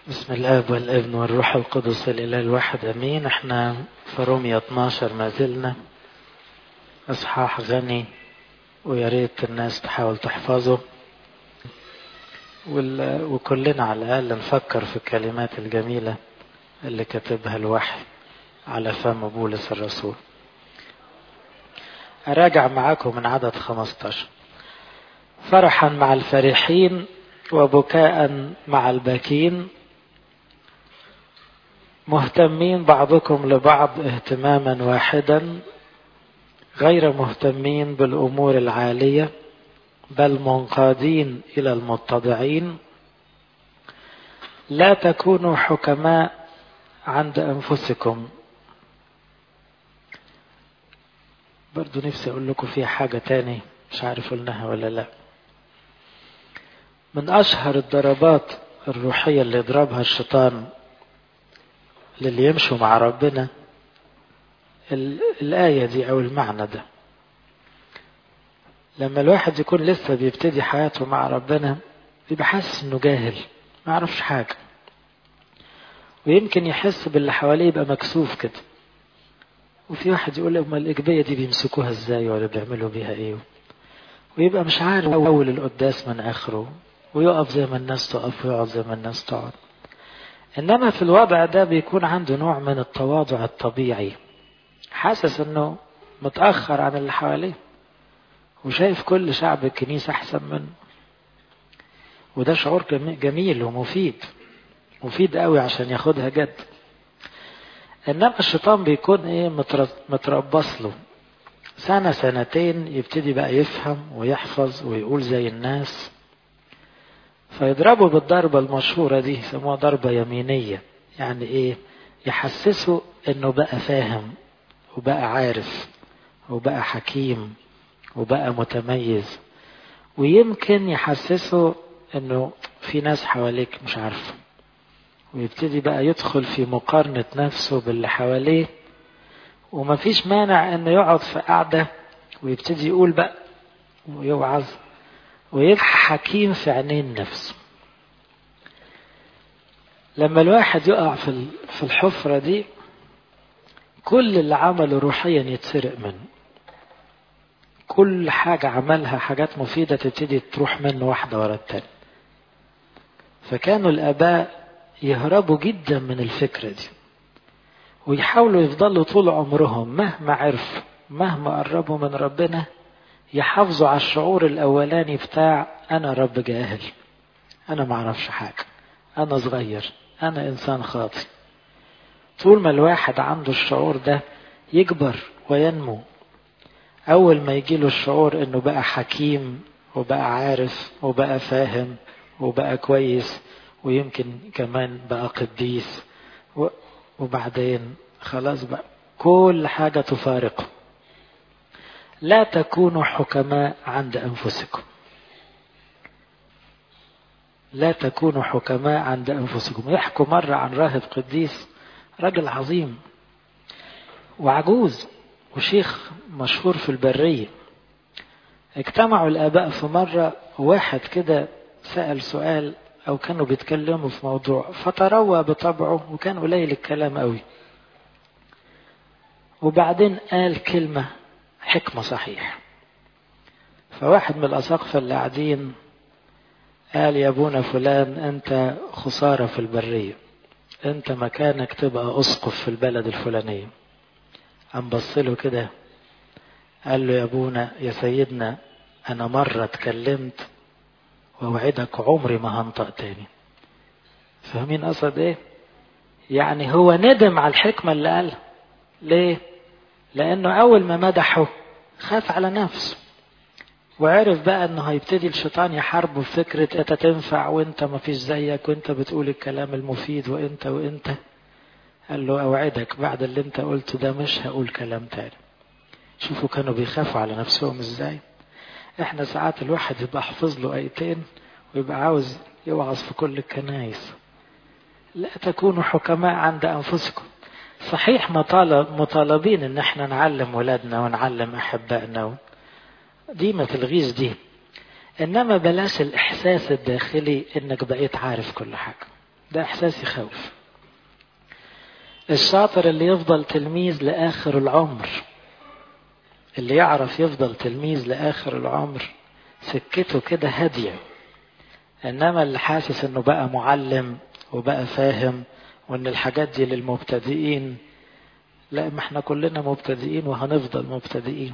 بسم الاب والابن والروح القدس الاله الواحد امين احنا في رومية 12 ما زلنا اصحاح غني ويا ريت الناس تحاول تحفظه وال... وكلنا على الاقل نفكر في الكلمات الجميله اللي كتبها الوحي على فم بولس الرسول اراجع معاكم من عدد 15 فرحا مع الفرحين وبكاء مع الباكين مهتمين بعضكم لبعض اهتماما واحدا غير مهتمين بالامور العاليه بل منقادين الى المتضعين لا تكونوا حكماء عند انفسكم برضو نفسي اقول لكم فيها حاجه تاني مش عارف قلناها ولا لا من اشهر الضربات الروحيه اللي يضربها الشيطان للي يمشوا مع ربنا الآية دي أو المعنى ده لما الواحد يكون لسه بيبتدي حياته مع ربنا بيبقى حاسس انه جاهل ما يعرفش حاجة ويمكن يحس باللي حواليه يبقى مكسوف كده وفي واحد يقول لهم الإجبية دي بيمسكوها ازاي ولا بيعملوا بيها ايه ويبقى مش عارف أول القداس من آخره ويقف زي ما الناس تقف ويقعد زي ما الناس تقعد انما في الوضع ده بيكون عنده نوع من التواضع الطبيعي حاسس انه متاخر عن اللي حواليه وشايف كل شعب الكنيسه احسن منه وده شعور جميل ومفيد مفيد قوي عشان ياخدها جد انما الشيطان بيكون ايه متربص له سنه سنتين يبتدي بقى يفهم ويحفظ ويقول زي الناس فيضربوا بالضربة المشهورة دي يسموها ضربة يمينية يعني ايه يحسسوا انه بقى فاهم وبقى عارف وبقى حكيم وبقى متميز ويمكن يحسسوا انه في ناس حواليك مش عارفه ويبتدي بقى يدخل في مقارنة نفسه باللي حواليه ومفيش مانع انه يقعد في قعدة ويبتدي يقول بقى ويوعظ ويبقى حكيم في عينين نفسه لما الواحد يقع في في الحفرة دي كل اللي عمله روحيا يتسرق منه كل حاجة عملها حاجات مفيدة تبتدي تروح منه واحدة ورا التانية فكانوا الآباء يهربوا جدا من الفكرة دي ويحاولوا يفضلوا طول عمرهم مهما عرفوا مهما قربوا من ربنا يحافظوا على الشعور الاولاني بتاع انا رب جاهل انا ما اعرفش حاجه انا صغير انا انسان خاطئ طول ما الواحد عنده الشعور ده يكبر وينمو اول ما يجيله الشعور انه بقى حكيم وبقى عارف وبقى فاهم وبقى كويس ويمكن كمان بقى قديس وبعدين خلاص بقى كل حاجه تفارقه لا تكونوا حكماء عند انفسكم لا تكونوا حكماء عند انفسكم يحكوا مره عن راهب قديس رجل عظيم وعجوز وشيخ مشهور في البريه اجتمعوا الاباء في مره واحد كده سال سؤال او كانوا بيتكلموا في موضوع فتروى بطبعه وكان قليل الكلام قوي وبعدين قال كلمه حكمة صحيح فواحد من الأساقفة اللي قاعدين قال يا ابونا فلان أنت خسارة في البرية أنت مكانك تبقى أسقف في البلد الفلانية قام بصله كده قال له يا ابونا يا سيدنا أنا مرة اتكلمت وأوعدك عمري ما هنطق تاني فاهمين قصد إيه؟ يعني هو ندم على الحكمة اللي قالها ليه؟ لأنه أول ما مدحه خاف على نفسه وعرف بقى انه هيبتدي الشيطان يحاربه بفكرة انت تنفع وانت ما فيش زيك وانت بتقول الكلام المفيد وانت وانت قال له اوعدك بعد اللي انت قلته ده مش هقول كلام تاني شوفوا كانوا بيخافوا على نفسهم ازاي احنا ساعات الواحد يبقى حافظ له ايتين ويبقى عاوز يوعظ في كل الكنايس لا تكونوا حكماء عند انفسكم صحيح مطالب مطالبين ان احنا نعلم ولادنا ونعلم احبائنا دي ما تلغيش دي انما بلاش الاحساس الداخلي انك بقيت عارف كل حاجه ده إحساس يخوف الشاطر اللي يفضل تلميذ لآخر العمر اللي يعرف يفضل تلميذ لآخر العمر سكته كده هادية إنما اللي حاسس إنه بقى معلم وبقى فاهم وإن الحاجات دي للمبتدئين لا ما احنا كلنا مبتدئين وهنفضل مبتدئين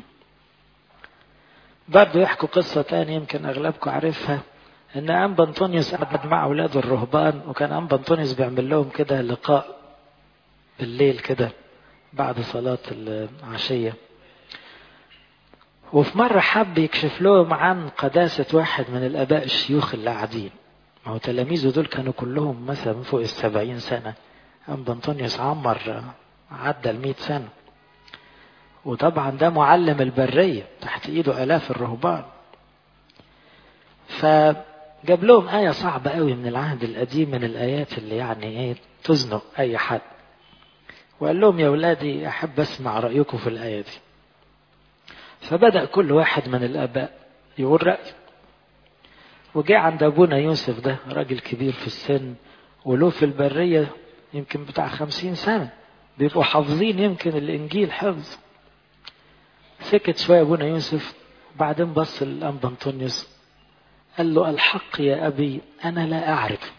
برضه يحكوا قصة تانية يمكن أغلبكم عارفها إن أنبا أنطونيوس قعد مع أولاده الرهبان وكان أنبا أنطونيوس بيعمل لهم كده لقاء بالليل كده بعد صلاة العشية وفي مرة حب يكشف لهم عن قداسة واحد من الآباء الشيوخ اللي قاعدين ما هو تلاميذه دول كانوا كلهم مثلا فوق السبعين سنة أنبا أنطونيوس عمر عدى المئة سنة وطبعا ده معلم البرية تحت ايده الاف الرهبان فجاب لهم آية صعبة قوي من العهد القديم من الآيات اللي يعني ايه تزنق أي حد وقال لهم يا ولادي أحب أسمع رأيكم في الآية دي فبدأ كل واحد من الآباء يقول رأيه وجاء عند أبونا يوسف ده راجل كبير في السن وله في البرية يمكن بتاع خمسين سنة بيبقوا حافظين يمكن الإنجيل حفظ سكت شوية أبونا يوسف وبعدين بص للأنبا أنطونيوس قال له الحق يا أبي أنا لا أعرف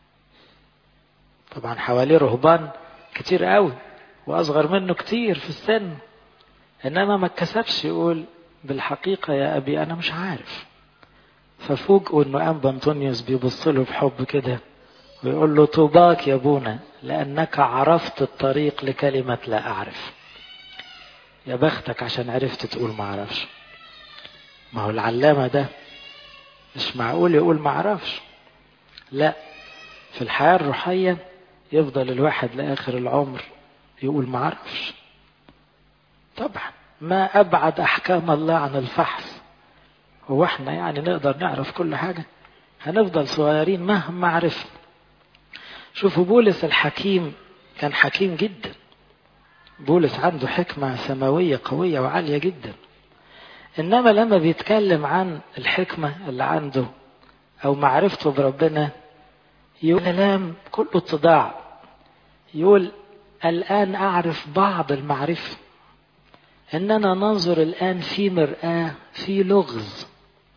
طبعا حواليه رهبان كتير قوي وأصغر منه كتير في السن إنما ما اتكسفش يقول بالحقيقة يا أبي أنا مش عارف ففوجئوا إنه أنبا أنطونيوس بيبص له بحب كده ويقول له طوباك يا أبونا لأنك عرفت الطريق لكلمة لا أعرف يا بختك عشان عرفت تقول ما اعرفش ما هو العلامة ده مش معقول يقول ما اعرفش لا في الحياة الروحية يفضل الواحد لآخر العمر يقول ما اعرفش طبعا ما أبعد أحكام الله عن الفحص هو احنا يعني نقدر نعرف كل حاجة هنفضل صغيرين مهما عرفنا شوفوا بولس الحكيم كان حكيم جدا بولس عنده حكمة سماوية قوية وعالية جدا إنما لما بيتكلم عن الحكمة اللي عنده أو معرفته بربنا يقول كلام كله اتضاع يقول الآن أعرف بعض المعرفة إننا ننظر الآن في مرآة في لغز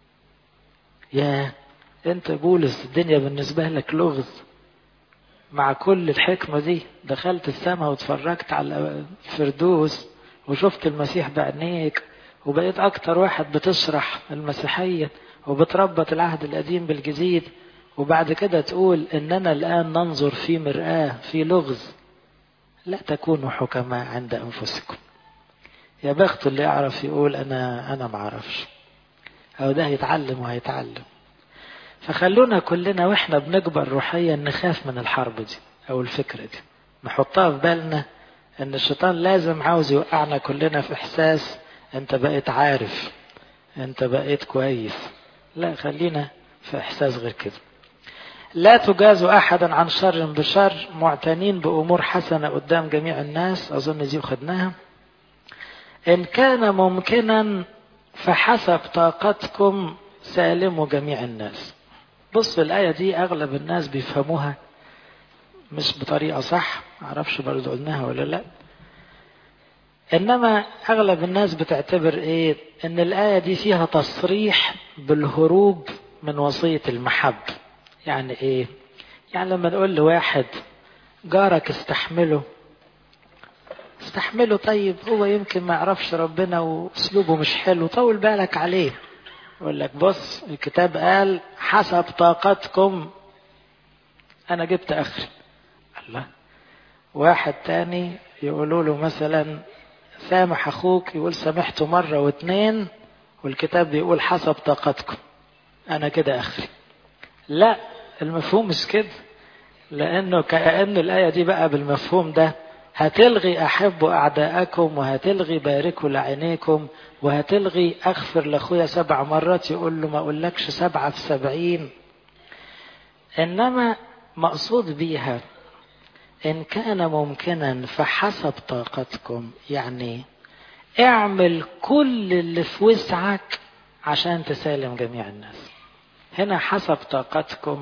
يا أنت بولس الدنيا بالنسبة لك لغز مع كل الحكمة دي دخلت السماء واتفرجت على الفردوس وشفت المسيح بعينيك وبقيت أكتر واحد بتشرح المسيحية وبتربط العهد القديم بالجديد وبعد كده تقول إننا الآن ننظر في مرآة في لغز لا تكونوا حكماء عند أنفسكم يا بخت اللي يعرف يقول أنا أنا معرفش أو ده هيتعلم وهيتعلم فخلونا كلنا واحنا بنكبر روحيا نخاف من الحرب دي او الفكره دي نحطها في بالنا ان الشيطان لازم عاوز يوقعنا كلنا في احساس انت بقيت عارف انت بقيت كويس لا خلينا في احساس غير كده لا تجازوا احدا عن شر بشر معتنين بامور حسنه قدام جميع الناس اظن دي خدناها ان كان ممكنا فحسب طاقتكم سالموا جميع الناس بص الآية دي أغلب الناس بيفهموها مش بطريقة صح معرفش برضه قلناها ولا لا إنما أغلب الناس بتعتبر إيه إن الآية دي فيها تصريح بالهروب من وصية المحب يعني إيه يعني لما نقول لواحد جارك استحمله استحمله طيب هو يمكن ما يعرفش ربنا واسلوبه مش حلو طول بالك عليه يقول لك بص الكتاب قال حسب طاقتكم انا جبت اخري الله واحد تاني يقولوا له مثلا سامح اخوك يقول سامحته مرة واتنين والكتاب بيقول حسب طاقتكم انا كده اخري لا المفهوم مش كده لانه كأن الاية دي بقى بالمفهوم ده هتلغي احبوا اعداءكم وهتلغي باركوا لعينيكم وهتلغي اغفر لاخويا سبع مرات يقول له ما اقولكش سبعة في سبعين انما مقصود بيها ان كان ممكنا فحسب طاقتكم يعني اعمل كل اللي في وسعك عشان تسالم جميع الناس هنا حسب طاقتكم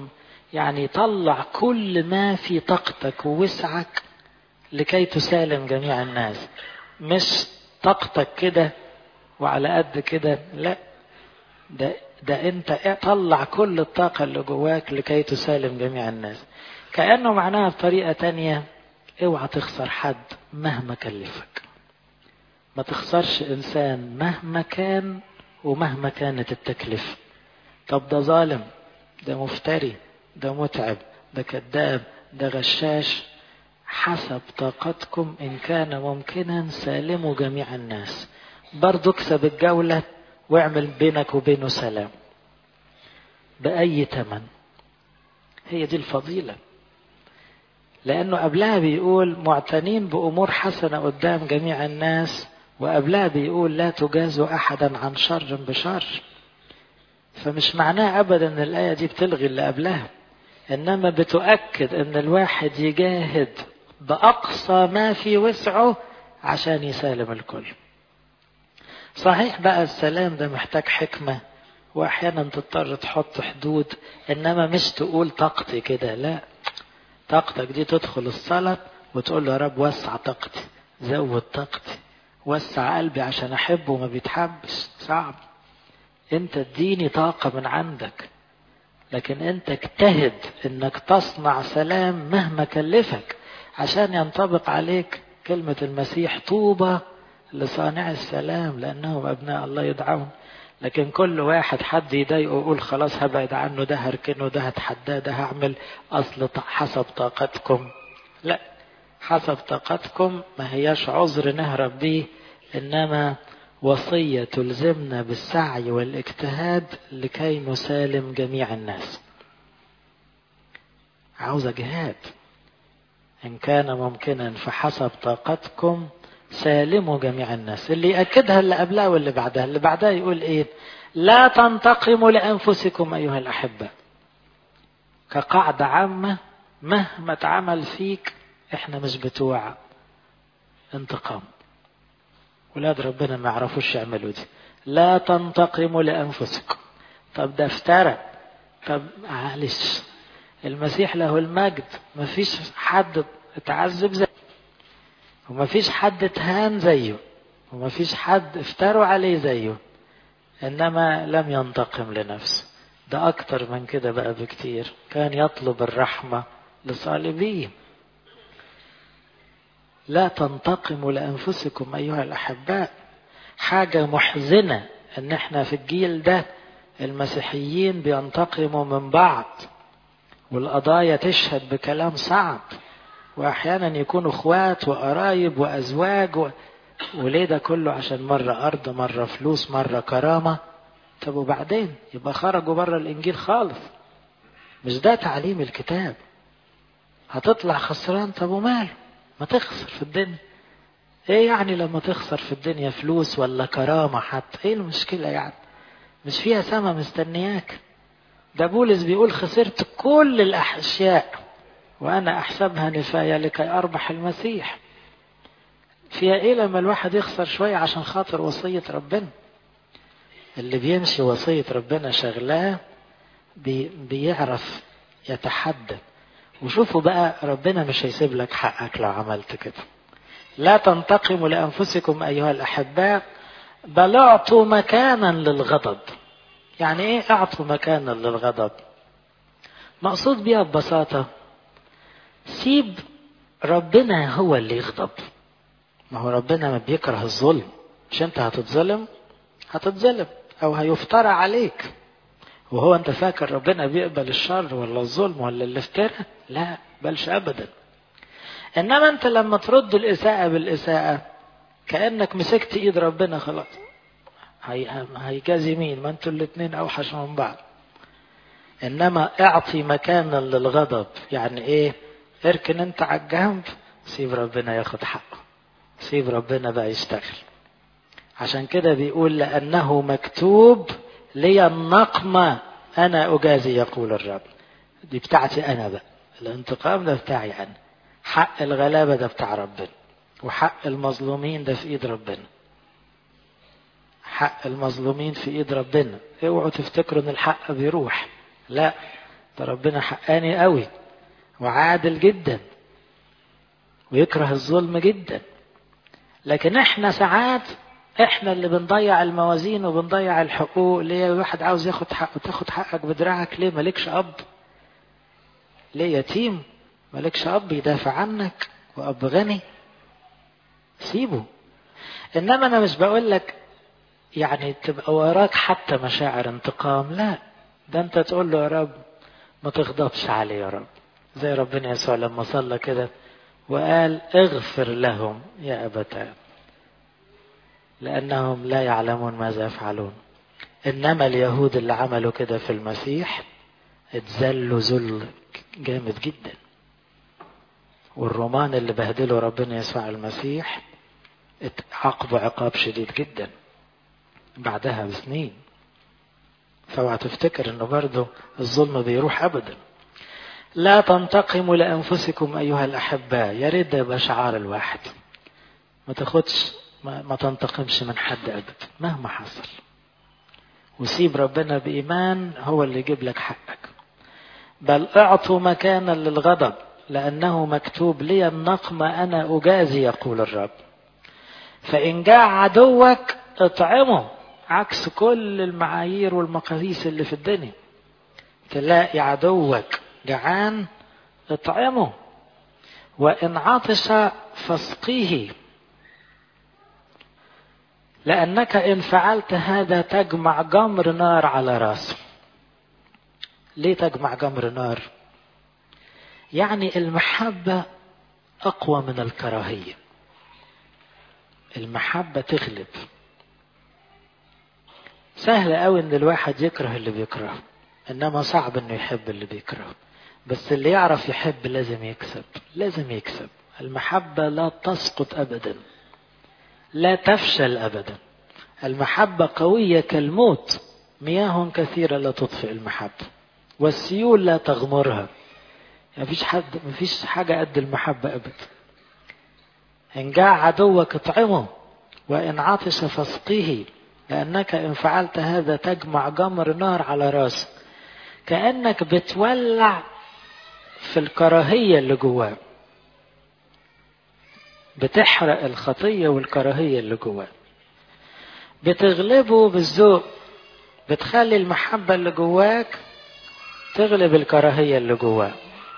يعني طلع كل ما في طاقتك ووسعك لكي تسالم جميع الناس مش طاقتك كده وعلى قد كده لا ده ده انت طلع كل الطاقة اللي جواك لكي تسالم جميع الناس كأنه معناها بطريقة تانية اوعى تخسر حد مهما كلفك ما تخسرش انسان مهما كان ومهما كانت التكلفة طب ده ظالم ده مفتري ده متعب ده كذاب ده غشاش حسب طاقتكم إن كان ممكنا سالموا جميع الناس برضو اكسب الجولة واعمل بينك وبينه سلام بأي تمن هي دي الفضيلة لأنه قبلها بيقول معتنين بأمور حسنة قدام جميع الناس وقبلها بيقول لا تجازوا أحدا عن شر بشر فمش معناه أبدا أن الآية دي بتلغي اللي قبلها إنما بتؤكد أن الواحد يجاهد بأقصى ما في وسعه عشان يسالم الكل صحيح بقى السلام ده محتاج حكمة وأحيانا تضطر تحط حدود إنما مش تقول طاقتي كده لا طاقتك دي تدخل الصلاة وتقول له يا رب وسع طاقتي زود طاقتي وسع قلبي عشان أحبه وما بيتحبش صعب أنت اديني طاقة من عندك لكن أنت اجتهد إنك تصنع سلام مهما كلفك عشان ينطبق عليك كلمة المسيح طوبى لصانع السلام لأنهم أبناء الله يدعون لكن كل واحد حد يضايقه يقول خلاص هبعد عنه ده هركنه ده هتحداه ده هعمل أصل حسب طاقتكم لا حسب طاقتكم ما هياش عذر نهرب بيه إنما وصية تلزمنا بالسعي والاجتهاد لكي نسالم جميع الناس عاوزة جهاد إن كان ممكنا فحسب طاقتكم سالموا جميع الناس اللي يأكدها اللي قبلها واللي بعدها اللي بعدها يقول إيه لا تنتقموا لأنفسكم أيها الأحبة كقاعدة عامة مهما اتعمل فيك احنا مش بتوع انتقام ولاد ربنا ما يعرفوش يعملوا دي لا تنتقموا لأنفسكم طب ده افترى طب معلش المسيح له المجد ما فيش حد اتعذب زيه وما فيش حد اتهان زيه وما فيش حد افتروا عليه زيه انما لم ينتقم لنفسه ده اكتر من كده بقى بكتير كان يطلب الرحمة لصالبيه لا تنتقموا لأنفسكم أيها الأحباء حاجة محزنة ان احنا في الجيل ده المسيحيين بينتقموا من بعض والقضايا تشهد بكلام صعب واحيانا يكونوا اخوات وقرايب وازواج و... وليه ده كله عشان مرة ارض مرة فلوس مرة كرامة طب وبعدين يبقى خرجوا بره الانجيل خالص مش ده تعليم الكتاب هتطلع خسران طب وماله ما تخسر في الدنيا ايه يعني لما تخسر في الدنيا فلوس ولا كرامة حتى ايه المشكلة يعني مش فيها سما مستنياك ده بولس بيقول خسرت كل الاشياء وانا احسبها نفاية لكي اربح المسيح فيها ايه لما الواحد يخسر شوية عشان خاطر وصية ربنا اللي بيمشي وصية ربنا شغلاه بي بيعرف يتحدى وشوفوا بقى ربنا مش هيسيب لك حقك لو عملت كده لا تنتقموا لأنفسكم أيها الأحباء بل اعطوا مكانا للغضب يعني ايه اعطوا مكانا للغضب مقصود بيها ببساطة سيب ربنا هو اللي يغضب ما هو ربنا ما بيكره الظلم مش انت هتتظلم هتتظلم او هيفترى عليك وهو انت فاكر ربنا بيقبل الشر ولا الظلم ولا الافتراء لا بلش ابدا انما انت لما ترد الاساءة بالاساءة كأنك مسكت ايد ربنا خلاص هي هيجازي مين ما انتوا الاتنين اوحش من بعض انما اعطي مكانا للغضب يعني ايه اركن انت على الجنب سيب ربنا ياخد حقه سيب ربنا بقى يشتغل عشان كده بيقول لأنه مكتوب لي النقمة أنا أجازي يقول الرب دي بتاعتي أنا بقى الانتقام ده بتاعي أنا حق الغلابة ده بتاع ربنا وحق المظلومين ده في إيد ربنا حق المظلومين في إيد ربنا اوعوا تفتكروا إن الحق بيروح لا ده ربنا حقاني قوي وعادل جدا ويكره الظلم جدا لكن احنا ساعات احنا اللي بنضيع الموازين وبنضيع الحقوق ليه واحد عاوز ياخد حقه تاخد حقك بدراعك ليه مالكش اب ليه يتيم مالكش اب يدافع عنك واب غني سيبه انما انا مش بقول لك يعني تبقى وراك حتى مشاعر انتقام لا ده انت تقول له يا رب ما تغضبش عليه يا رب زي ربنا يسوع لما صلى كده وقال اغفر لهم يا أبتاه لأنهم لا يعلمون ماذا يفعلون إنما اليهود اللي عملوا كده في المسيح اتذلوا ذل جامد جدا والرومان اللي بهدلوا ربنا يسوع المسيح عاقبوا عقاب شديد جدا بعدها بسنين فاوعى تفتكر انه برضه الظلم بيروح ابدا لا تنتقموا لانفسكم ايها الاحباء يا ريت ده يبقى شعار الواحد ما تاخدش ما, ما تنتقمش من حد ابدا مهما حصل وسيب ربنا بايمان هو اللي يجيب لك حقك بل اعطوا مكانا للغضب لانه مكتوب لي النقم انا اجازي يقول الرب فان جاء عدوك اطعمه عكس كل المعايير والمقاييس اللي في الدنيا تلاقي عدوك جعان اطعمه وان عطش فاسقيه لانك ان فعلت هذا تجمع جمر نار على راسه ليه تجمع جمر نار يعني المحبه اقوى من الكراهيه المحبه تغلب سهل قوي ان الواحد يكره اللي بيكرهه انما صعب انه يحب اللي بيكرهه بس اللي يعرف يحب لازم يكسب لازم يكسب المحبة لا تسقط ابدا لا تفشل ابدا المحبة قوية كالموت مياه كثيرة لا تطفئ المحبة والسيول لا تغمرها مفيش حد مفيش حاجة قد المحبة ابدا ان جاء عدوك اطعمه وان عطش فاسقيه لأنك إن فعلت هذا تجمع جمر نار على راسك كأنك بتولع في الكراهية اللي جواه بتحرق الخطية والكراهية اللي جواه بتغلبه بالذوق بتخلي المحبة اللي جواك تغلب الكراهية اللي جواه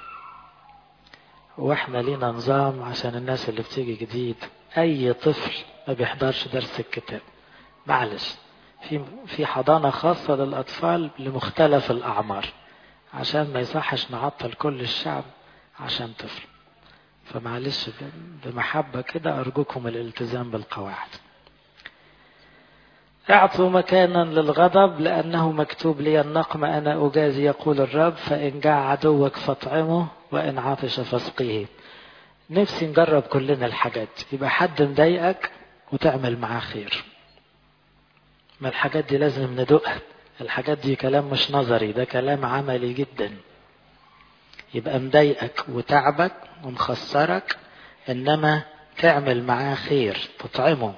واحنا لينا نظام عشان الناس اللي بتيجي جديد اي طفل ما بيحضرش درس الكتاب معلش في في حضانة خاصة للأطفال لمختلف الأعمار عشان ما يصحش نعطل كل الشعب عشان طفل فمعلش بمحبة كده أرجوكم الالتزام بالقواعد اعطوا مكانا للغضب لأنه مكتوب لي النقم أنا أجازي يقول الرب فإن جاع عدوك فاطعمه وإن عطش فاسقيه نفسي نجرب كلنا الحاجات يبقى حد مضايقك وتعمل معاه خير ما الحاجات دي لازم ندوقها الحاجات دي كلام مش نظري ده كلام عملي جدا يبقى مضايقك وتعبك ومخسرك انما تعمل معاه خير تطعمه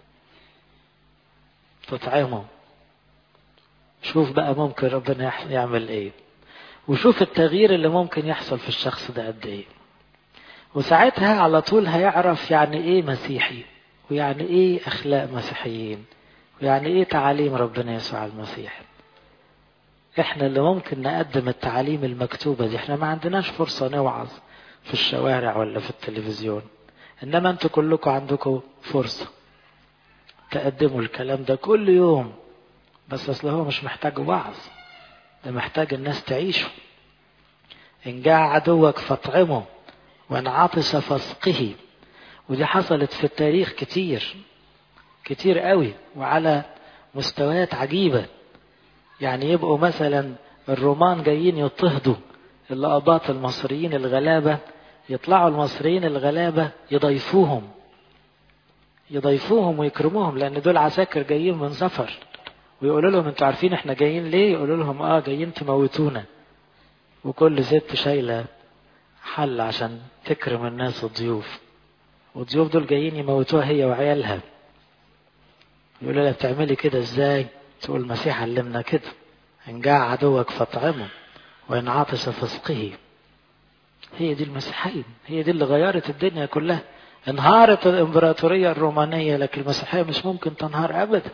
تطعمه شوف بقى ممكن ربنا يعمل ايه وشوف التغيير اللي ممكن يحصل في الشخص ده قد ايه وساعتها على طول هيعرف يعني ايه مسيحي ويعني ايه اخلاق مسيحيين ويعني ايه تعاليم ربنا يسوع المسيح احنا اللي ممكن نقدم التعاليم المكتوبة دي احنا ما عندناش فرصة نوعظ في الشوارع ولا في التلفزيون انما انتوا كلكم عندكم فرصة تقدموا الكلام ده كل يوم بس اصل هو مش محتاج وعظ ده محتاج الناس تعيشه ان جاء عدوك فاطعمه وان عطس فاسقه ودي حصلت في التاريخ كتير كتير قوي وعلى مستويات عجيبة يعني يبقوا مثلا الرومان جايين يضطهدوا الأباط المصريين الغلابة يطلعوا المصريين الغلابة يضيفوهم يضيفوهم ويكرموهم لأن دول عساكر جايين من سفر ويقولوا لهم انتوا عارفين احنا جايين ليه يقولوا لهم اه جايين تموتونا وكل ست شايلة حل عشان تكرم الناس الضيوف والضيوف دول جايين يموتوها هي وعيالها يقولوا لها بتعملي كده ازاي تقول المسيح علمنا كده ان جاع عدوك فاطعمه وإن عطش فاسقه هي دي المسيحية هي دي اللي غيرت الدنيا كلها انهارت الإمبراطورية الرومانية لكن المسيحية مش ممكن تنهار أبدا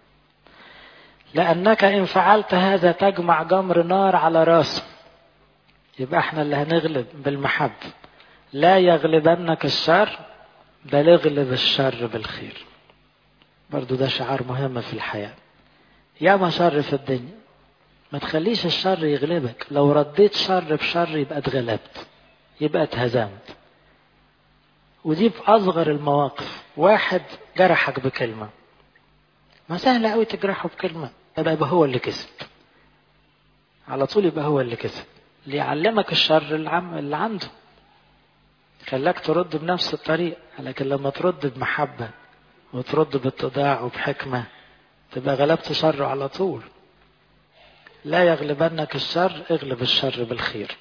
لأنك إن فعلت هذا تجمع جمر نار على راسه يبقى احنا اللي هنغلب بالمحبة لا يغلبنك الشر بل اغلب الشر بالخير برضو ده شعار مهم في الحياة يا ما شر في الدنيا ما تخليش الشر يغلبك لو رديت شر بشر يبقى اتغلبت يبقى اتهزمت ودي في أصغر المواقف واحد جرحك بكلمة ما سهل قوي تجرحه بكلمة يبقى, يبقى هو اللي كسب على طول يبقى هو اللي كسب ليعلمك الشر العم اللي عنده خلاك ترد بنفس الطريقة لكن لما ترد بمحبة وترد باتضاع وبحكمة تبقى غلبت شره على طول لا يغلبنك الشر اغلب الشر بالخير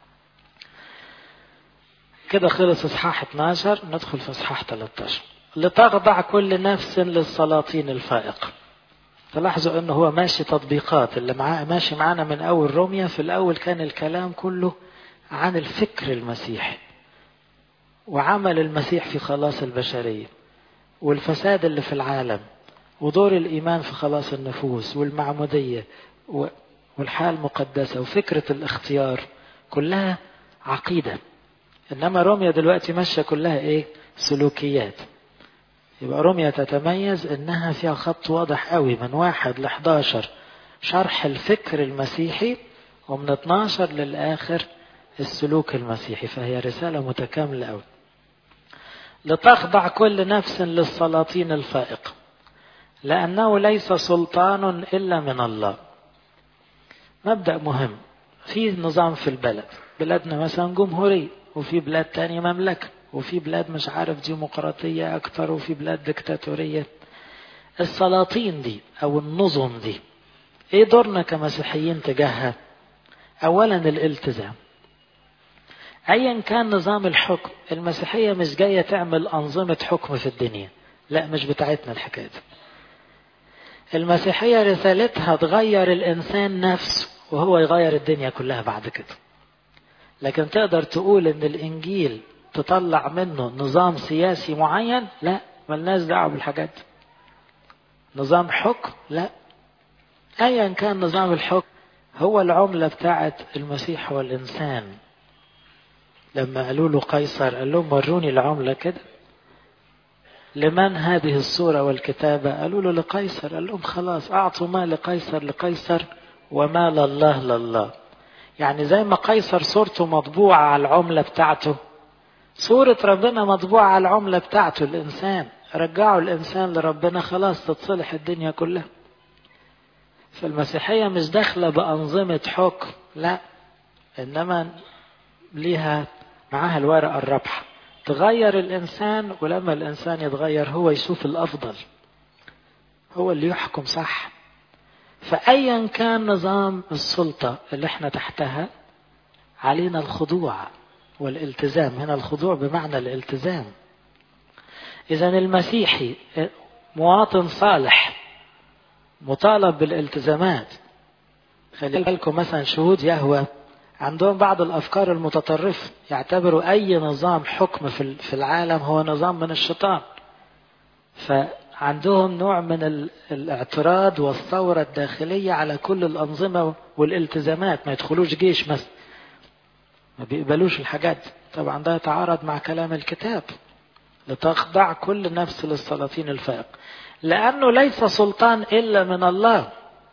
كده خلص اصحاح 12 ندخل في اصحاح 13 لتخضع كل نفس للسلاطين الفائقة تلاحظوا انه هو ماشي تطبيقات اللي معاه ماشي معانا من اول روميا في الاول كان الكلام كله عن الفكر المسيحي وعمل المسيح في خلاص البشرية والفساد اللي في العالم ودور الإيمان في خلاص النفوس والمعمودية والحياة المقدسة وفكرة الاختيار كلها عقيدة إنما روميا دلوقتي ماشية كلها إيه سلوكيات يبقى روميا تتميز إنها فيها خط واضح قوي من واحد ل 11 شرح الفكر المسيحي ومن 12 للآخر السلوك المسيحي فهي رسالة متكاملة قوي لتخضع كل نفس للسلاطين الفائقة لأنه ليس سلطان إلا من الله مبدأ مهم في نظام في البلد بلادنا مثلا جمهورية وفي بلاد تانية مملكة وفي بلاد مش عارف ديمقراطية أكتر وفي بلاد ديكتاتورية السلاطين دي أو النظم دي إيه دورنا كمسيحيين تجاهها أولا الالتزام ايا كان نظام الحكم المسيحيه مش جايه تعمل انظمه حكم في الدنيا لا مش بتاعتنا الحكايه دي المسيحيه رسالتها تغير الانسان نفسه وهو يغير الدنيا كلها بعد كده لكن تقدر تقول ان الانجيل تطلع منه نظام سياسي معين لا ملناش دعوه بالحاجات دي نظام حكم لا ايا كان نظام الحكم هو العمله بتاعت المسيح والانسان لما قالوا له قيصر قال لهم وروني العملة كده لمن هذه الصورة والكتابة قالوا له لقيصر قال لهم خلاص أعطوا ما لقيصر لقيصر وما لله لله يعني زي ما قيصر صورته مطبوعة على العملة بتاعته صورة ربنا مطبوعة على العملة بتاعته الإنسان رجعوا الإنسان لربنا خلاص تتصلح الدنيا كلها فالمسيحية مش داخلة بأنظمة حكم لا إنما ليها معاها الورقة الرابحة تغير الإنسان ولما الإنسان يتغير هو يشوف الأفضل هو اللي يحكم صح فأيا كان نظام السلطة اللي احنا تحتها علينا الخضوع والالتزام هنا الخضوع بمعنى الالتزام إذا المسيحي مواطن صالح مطالب بالالتزامات خلي بالكم مثلا شهود يهوى عندهم بعض الافكار المتطرفه يعتبروا اي نظام حكم في العالم هو نظام من الشيطان فعندهم نوع من الاعتراض والثوره الداخليه على كل الانظمه والالتزامات ما يدخلوش جيش مثلا ما بيقبلوش الحاجات طبعا ده يتعارض مع كلام الكتاب لتخضع كل نفس للسلاطين الفائق لانه ليس سلطان الا من الله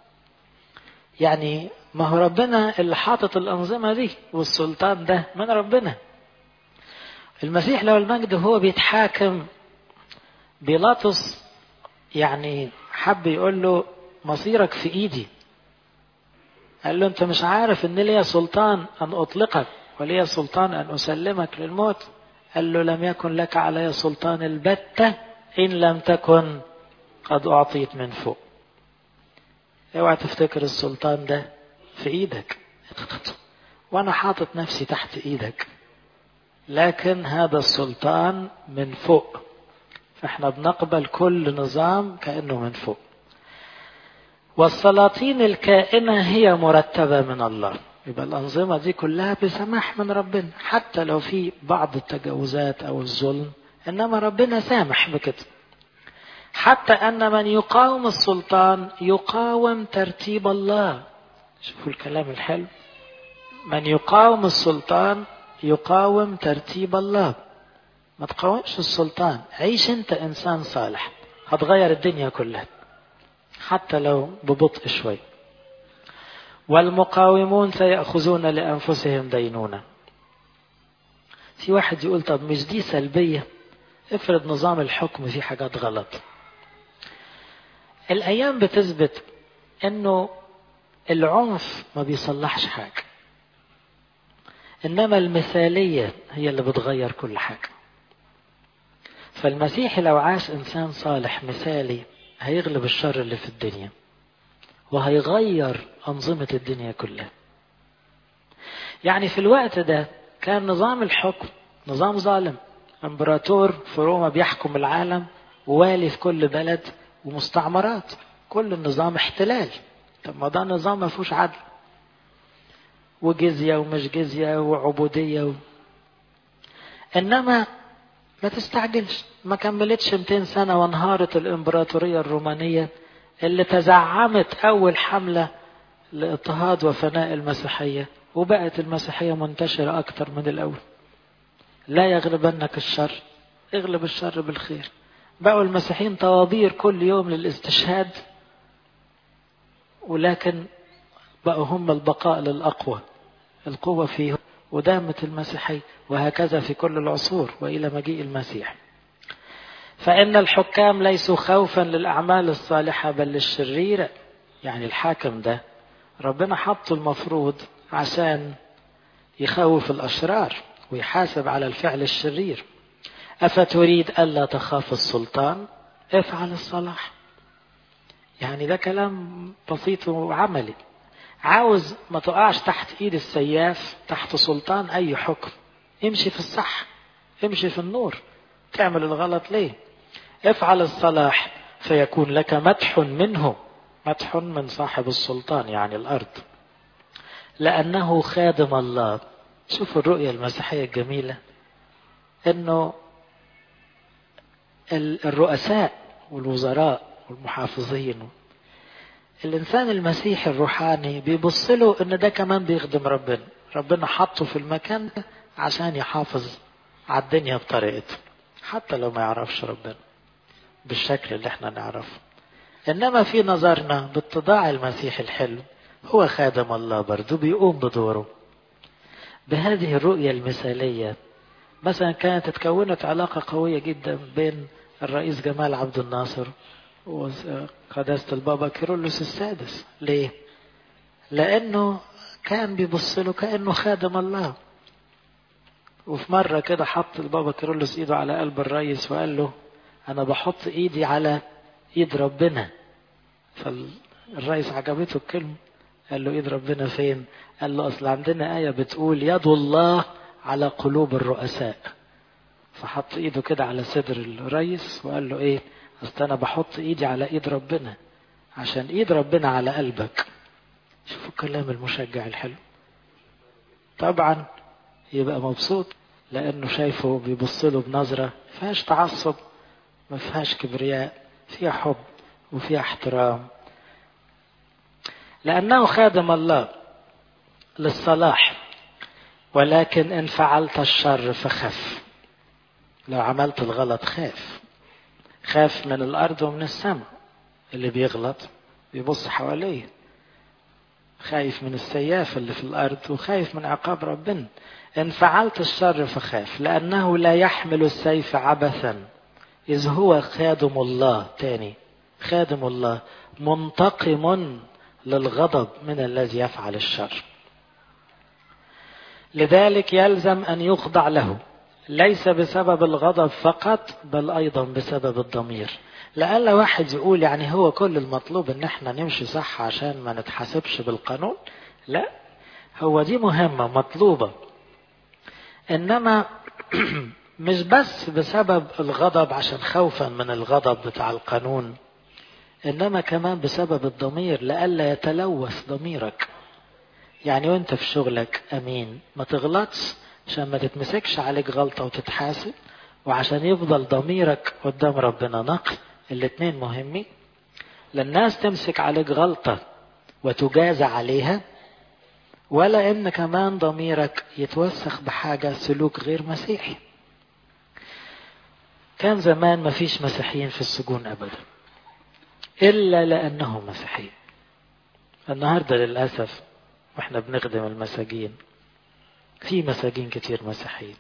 يعني ما هو ربنا اللي حاطط الأنظمة دي والسلطان ده من ربنا المسيح لو المجد هو بيتحاكم بيلاطس يعني حب يقول له مصيرك في ايدي قال له انت مش عارف ان ليا سلطان ان اطلقك وليا سلطان ان اسلمك للموت قال له لم يكن لك علي سلطان البتة ان لم تكن قد اعطيت من فوق اوعى تفتكر السلطان ده في ايدك وانا حاطط نفسي تحت ايدك لكن هذا السلطان من فوق فاحنا بنقبل كل نظام كانه من فوق والسلاطين الكائنه هي مرتبه من الله يبقى الأنظمة دي كلها بسماح من ربنا حتى لو في بعض التجاوزات أو الظلم إنما ربنا سامح بكده حتى أن من يقاوم السلطان يقاوم ترتيب الله شوفوا الكلام الحلو من يقاوم السلطان يقاوم ترتيب الله ما تقاومش السلطان عيش انت انسان صالح هتغير الدنيا كلها حتى لو ببطء شوي والمقاومون سيأخذون لأنفسهم دينونة في واحد يقول طب مش دي سلبية افرض نظام الحكم فيه حاجات غلط الأيام بتثبت أنه العنف ما بيصلحش حاجة إنما المثالية هي اللي بتغير كل حاجة فالمسيح لو عاش إنسان صالح مثالي هيغلب الشر اللي في الدنيا وهيغير أنظمة الدنيا كلها يعني في الوقت ده كان نظام الحكم نظام ظالم امبراطور في روما بيحكم العالم ووالي في كل بلد ومستعمرات كل النظام احتلال طب ما ده نظام ما فيهوش عدل وجزية ومش جزية وعبودية و... إنما ما تستعجلش ما كملتش 200 سنة وانهارت الإمبراطورية الرومانية اللي تزعمت أول حملة لاضطهاد وفناء المسيحية وبقت المسيحية منتشرة أكتر من الأول لا يغلبنك الشر اغلب الشر بالخير بقوا المسيحيين طوابير كل يوم للاستشهاد ولكن بقوا هم البقاء للأقوى القوة فيه ودامت المسيحية وهكذا في كل العصور وإلى مجيء المسيح فإن الحكام ليسوا خوفا للأعمال الصالحة بل للشريرة يعني الحاكم ده ربنا حطه المفروض عشان يخوف الأشرار ويحاسب على الفعل الشرير أفتريد ألا تخاف السلطان افعل الصلاح يعني ده كلام بسيط وعملي عاوز ما تقعش تحت ايد السياف تحت سلطان اي حكم امشي في الصح امشي في النور تعمل الغلط ليه افعل الصلاح فيكون لك مدح منه مدح من صاحب السلطان يعني الارض لانه خادم الله شوفوا الرؤية المسيحية الجميلة انه الرؤساء والوزراء والمحافظين الانسان المسيحي الروحاني بيبص له ان ده كمان بيخدم ربنا ربنا حطه في المكان ده عشان يحافظ على الدنيا بطريقته حتى لو ما يعرفش ربنا بالشكل اللي احنا نعرفه انما في نظرنا باتضاع المسيح الحلو هو خادم الله برضه بيقوم بدوره بهذه الرؤية المثالية مثلا كانت اتكونت علاقة قوية جدا بين الرئيس جمال عبد الناصر وقداسة البابا كيرلس السادس ليه؟ لأنه كان بيبص له كأنه خادم الله وفي مرة كده حط البابا كيرلس ايده على قلب الرئيس وقال له أنا بحط ايدي على ايد ربنا فالرئيس عجبته الكلمة قال له ايد ربنا فين؟ قال له اصل عندنا آية بتقول يد الله على قلوب الرؤساء فحط ايده كده على صدر الرئيس وقال له ايه؟ اصل انا بحط ايدي على ايد ربنا عشان ايد ربنا على قلبك شوفوا الكلام المشجع الحلو طبعا يبقى مبسوط لانه شايفه بيبص له بنظره فيهاش تعصب ما فيهاش كبرياء فيها حب وفيها احترام لانه خادم الله للصلاح ولكن ان فعلت الشر فخف لو عملت الغلط خاف خاف من الارض ومن السماء اللي بيغلط بيبص حواليه خايف من السياف اللي في الارض وخايف من عقاب ربنا ان فعلت الشر فخاف لانه لا يحمل السيف عبثا اذ هو خادم الله تاني خادم الله منتقم للغضب من الذي يفعل الشر لذلك يلزم ان يخضع له ليس بسبب الغضب فقط بل ايضا بسبب الضمير لألا واحد يقول يعني هو كل المطلوب ان احنا نمشي صح عشان ما نتحاسبش بالقانون لا هو دي مهمة مطلوبة انما مش بس بسبب الغضب عشان خوفا من الغضب بتاع القانون انما كمان بسبب الضمير لئلا يتلوث ضميرك يعني وانت في شغلك امين ما تغلطش عشان ما تتمسكش عليك غلطة وتتحاسب وعشان يفضل ضميرك قدام ربنا نقي الاتنين مهمين للناس تمسك عليك غلطة وتجازى عليها ولا ان كمان ضميرك يتوسخ بحاجة سلوك غير مسيحي كان زمان ما فيش مسيحيين في السجون ابدا الا لانهم مسيحيين النهارده للاسف واحنا بنخدم المساجين في مساجين كتير مسيحيين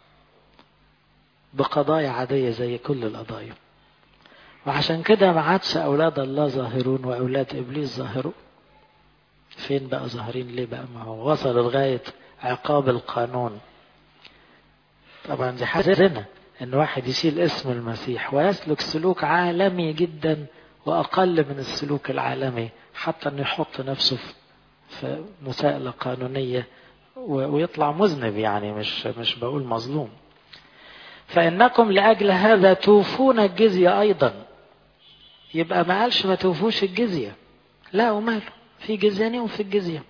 بقضايا عادية زي كل القضايا وعشان كده ما عادش أولاد الله ظاهرون وأولاد إبليس ظاهرون فين بقى ظاهرين ليه بقى ما هو وصل لغاية عقاب القانون طبعا دي حاجة زنا ان واحد يشيل اسم المسيح ويسلك سلوك عالمي جدا واقل من السلوك العالمي حتى انه يحط نفسه في مساءلة قانونية ويطلع مذنب يعني مش مش بقول مظلوم فإنكم لأجل هذا توفون الجزية أيضا يبقى ما قالش ما توفوش الجزية لا وماله في جزياني وفي الجزية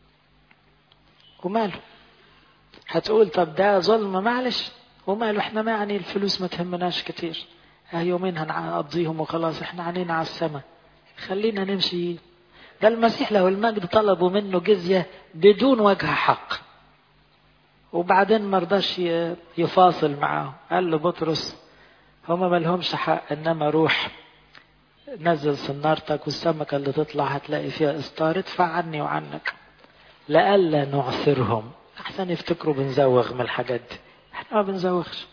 وماله هتقول طب ده ظلم معلش وماله احنا ما يعني الفلوس ما تهمناش كتير اه يومين هنقضيهم وخلاص احنا عنينا على السماء خلينا نمشي ده المسيح له المجد طلبوا منه جزية بدون وجه حق وبعدين ما رضاش يفاصل معاه قال له بطرس هما ما لهمش حق انما روح نزل سنارتك والسمكة اللي تطلع هتلاقي فيها اسطار ادفع عني وعنك لألا نعثرهم احسن يفتكروا بنزوغ من الحاجات دي احنا ما بنزوغش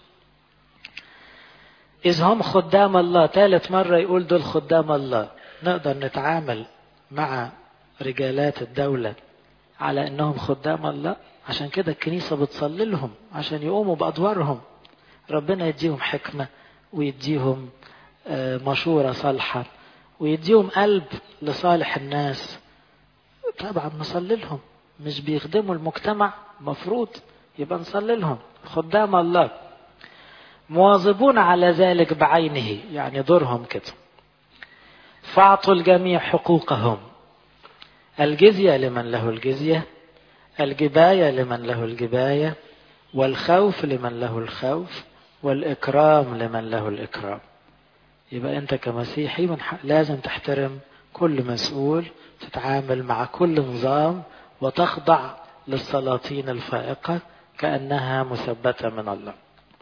إذ هم خدام الله ثالث مرة يقول دول خدام الله نقدر نتعامل مع رجالات الدولة على انهم خدام الله عشان كده الكنيسة بتصلي لهم عشان يقوموا بأدوارهم ربنا يديهم حكمة ويديهم مشورة صالحة ويديهم قلب لصالح الناس طبعا نصلي لهم مش بيخدموا المجتمع مفروض يبقى نصلي لهم خدام الله مواظبون على ذلك بعينه يعني دورهم كده فاعطوا الجميع حقوقهم الجزية لمن له الجزية الجباية لمن له الجباية والخوف لمن له الخوف والإكرام لمن له الإكرام يبقى أنت كمسيحي من لازم تحترم كل مسؤول تتعامل مع كل نظام وتخضع للسلاطين الفائقة كأنها مثبتة من الله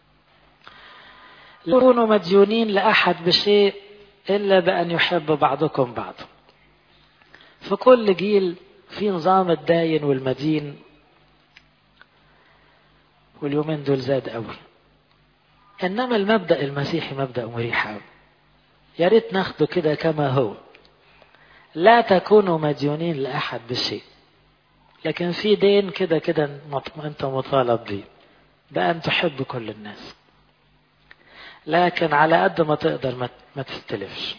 لا تكونوا مديونين لأحد بشيء إلا بأن يحب بعضكم بعضا في كل جيل في نظام الداين والمدين واليومين دول زاد قوي انما المبدا المسيحي مبدا مريح قوي يا ريت ناخده كده كما هو لا تكونوا مديونين لاحد بشيء لكن في دين كده كده انت مطالب بيه بان تحب كل الناس لكن على قد ما تقدر ما تستلفش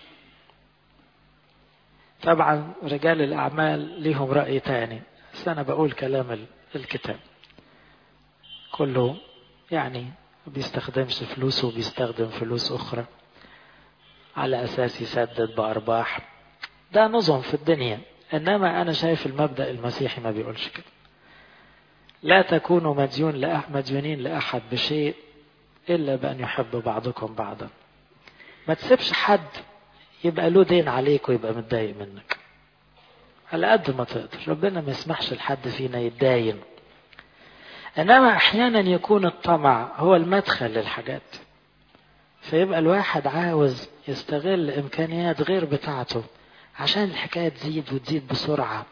طبعا رجال الأعمال ليهم رأي تاني بس أنا بقول كلام الكتاب كله يعني بيستخدمش فلوسه وبيستخدم فلوس أخرى على أساس يسدد بأرباح ده نظم في الدنيا إنما أنا شايف المبدأ المسيحي ما بيقولش كده لا تكونوا مديون لأح مديونين لأحد بشيء إلا بأن يحب بعضكم بعضا ما تسيبش حد يبقى له دين عليك ويبقى متضايق منك على قد ما تقدر ربنا ما يسمحش لحد فينا يتداين انما احيانا يكون الطمع هو المدخل للحاجات فيبقى الواحد عاوز يستغل امكانيات غير بتاعته عشان الحكايه تزيد وتزيد بسرعه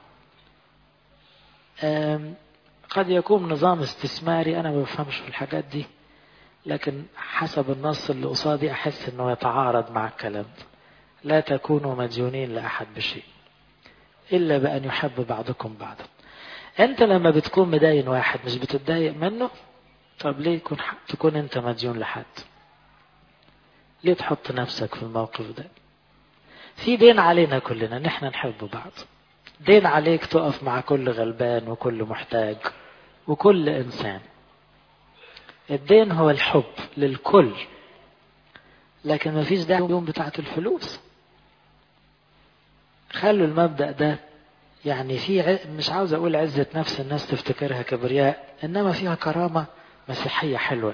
قد يكون نظام استثماري انا ما بفهمش في الحاجات دي لكن حسب النص اللي قصادي احس انه يتعارض مع الكلام ده لا تكونوا مديونين لأحد بشيء إلا بأن يحب بعضكم بعضا أنت لما بتكون مداين واحد مش بتتضايق منه طب ليه يكون تكون أنت مديون لحد ليه تحط نفسك في الموقف ده في دين علينا كلنا نحن نحب بعض دين عليك تقف مع كل غلبان وكل محتاج وكل إنسان الدين هو الحب للكل لكن ما فيش دعوة يوم بتاعت الفلوس خلوا المبدأ ده يعني في مش عاوز اقول عزة نفس الناس تفتكرها كبرياء انما فيها كرامة مسيحية حلوة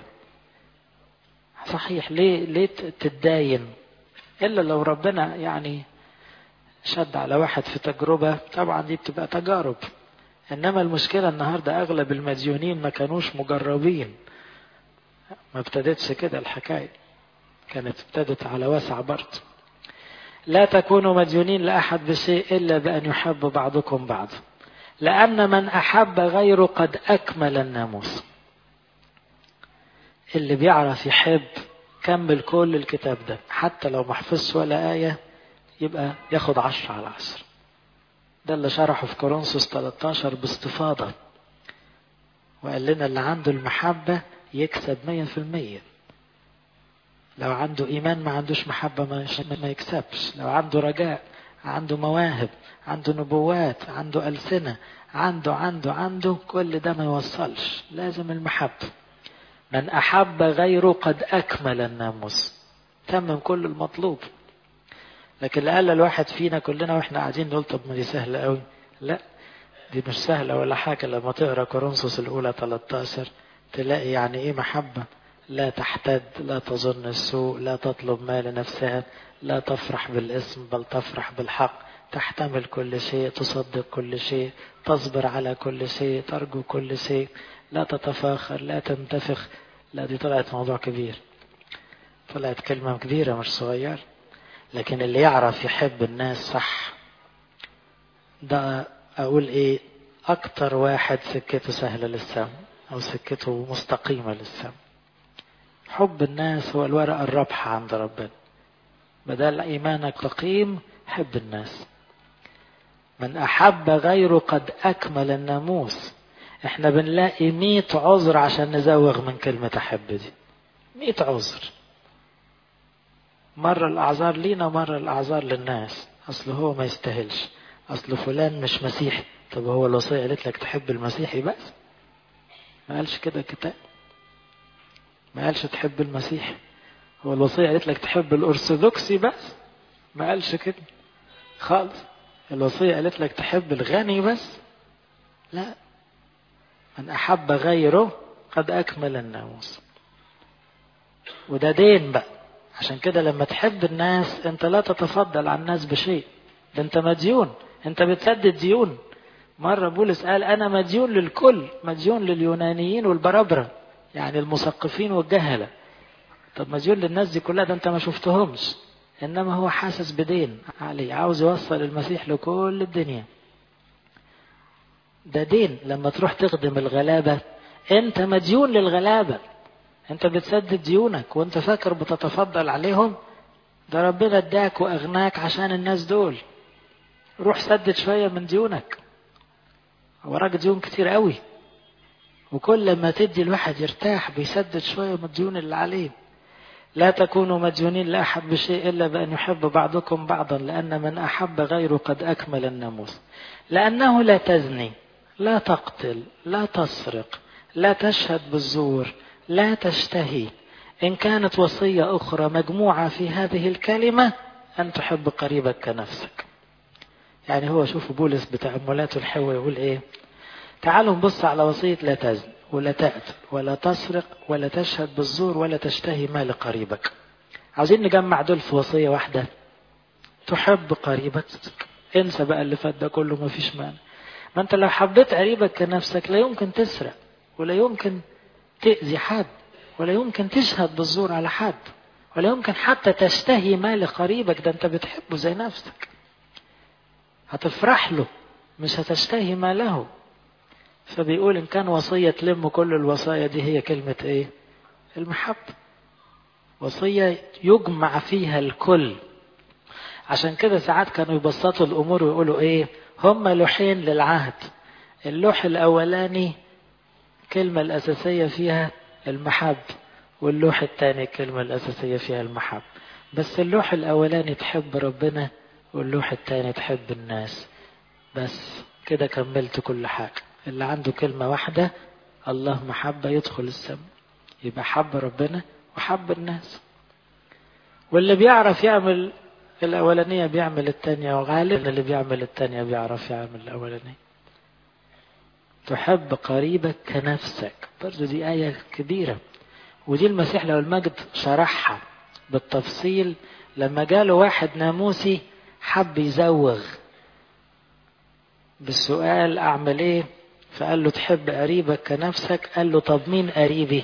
صحيح ليه ليه تتداين الا لو ربنا يعني شد على واحد في تجربة طبعا دي بتبقى تجارب انما المشكلة النهاردة اغلب المديونين ما كانوش مجربين ما ابتدتش كده الحكاية كانت ابتدت على واسع برضه لا تكونوا مديونين لأحد بشيء إلا بأن يحب بعضكم بعضا لأن من أحب غيره قد أكمل الناموس اللي بيعرف يحب كمل كل الكتاب ده حتى لو محفظش ولا آية يبقى ياخد عشرة على عشرة ده اللي شرحه في كورنثوس 13 باستفاضة وقال لنا اللي عنده المحبة يكسب مية في المية لو عنده إيمان ما عندوش محبة ما يكسبش لو عنده رجاء عنده مواهب عنده نبوات عنده ألسنة عنده عنده عنده كل ده ما يوصلش لازم المحبة من أحب غيره قد أكمل الناموس تمم كل المطلوب لكن لألا الواحد فينا كلنا واحنا قاعدين نقول طب ما دي سهلة قوي لا دي مش سهلة ولا حاجة لما تقرا كورنثوس الأولى 13 تلاقي يعني إيه محبة لا تحتد لا تظن السوء لا تطلب ما لنفسها لا تفرح بالاسم بل تفرح بالحق تحتمل كل شيء تصدق كل شيء تصبر على كل شيء ترجو كل شيء لا تتفاخر لا تنتفخ لا دي طلعت موضوع كبير طلعت كلمة كبيرة مش صغير لكن اللي يعرف يحب الناس صح ده أقول إيه أكتر واحد سكته سهلة للسم أو سكته مستقيمة للسم حب الناس هو الورقة الرابحة عند ربنا بدل إيمانك تقيم حب الناس من أحب غيره قد أكمل الناموس احنا بنلاقي مئة عذر عشان نزوغ من كلمة أحب دي مئة عذر مرة الأعذار لينا مرة الأعذار للناس أصل هو ما يستاهلش أصل فلان مش مسيحي طب هو الوصية قالت لك تحب المسيحي بس ما قالش كده الكتاب ما قالش تحب المسيح هو الوصية قالت لك تحب الأرثوذكسي بس ما قالش كده خالص الوصية قالت لك تحب الغني بس لا من أحب غيره قد أكمل الناموس وده دين بقى عشان كده لما تحب الناس انت لا تتفضل عن الناس بشيء ده انت مديون انت بتسدد ديون مرة بولس قال أنا مديون للكل مديون لليونانيين والبربرة يعني المثقفين والجهلة طب مديون للناس دي كلها ده انت ما شفتهمش انما هو حاسس بدين عليه عاوز يوصل المسيح لكل الدنيا ده دين لما تروح تخدم الغلابة انت مديون للغلابة انت بتسدد ديونك وانت فاكر بتتفضل عليهم ده ربنا اداك واغناك عشان الناس دول روح سدد شوية من ديونك وراك ديون كتير قوي وكل ما تدي الواحد يرتاح بيسدد شوية من الديون اللي عليه لا تكونوا مديونين لأحد بشيء إلا بأن يحب بعضكم بعضا لأن من أحب غيره قد أكمل الناموس لأنه لا تزني لا تقتل لا تسرق لا تشهد بالزور لا تشتهي إن كانت وصية أخرى مجموعة في هذه الكلمة أن تحب قريبك كنفسك يعني هو شوف بولس بتأملاته الحلوة يقول إيه تعالوا نبص على وصية لا تزن ولا تقتل ولا تسرق ولا تشهد بالزور ولا تشتهي مال قريبك عاوزين نجمع دول في وصية واحدة تحب قريبك انسى بقى اللي فات ده كله ما فيش مانع ما انت لو حبيت قريبك كنفسك لا يمكن تسرق ولا يمكن تأذي حد ولا يمكن تشهد بالزور على حد ولا يمكن حتى تشتهي مال قريبك ده انت بتحبه زي نفسك هتفرح له مش هتشتهي ماله فبيقول إن كان وصية تلم كل الوصايا دي هي كلمة إيه؟ المحبة وصية يجمع فيها الكل عشان كده ساعات كانوا يبسطوا الأمور ويقولوا إيه؟ هم لوحين للعهد اللوح الأولاني الكلمة الأساسية فيها المحب واللوح الثاني الكلمة الأساسية فيها المحب بس اللوح الأولاني تحب ربنا واللوح الثاني تحب الناس بس كده كملت كل حاجة اللي عنده كلمة واحدة الله محبة يدخل السماء يبقى حب ربنا وحب الناس واللي بيعرف يعمل الأولانية بيعمل التانية وغالبا اللي بيعمل التانية بيعرف يعمل الأولانية تحب قريبك كنفسك برضو دي آية كبيرة ودي المسيح لو المجد شرحها بالتفصيل لما جاله واحد ناموسي حب يزوغ بالسؤال أعمل إيه فقال له تحب قريبك كنفسك قال له طب مين قريبي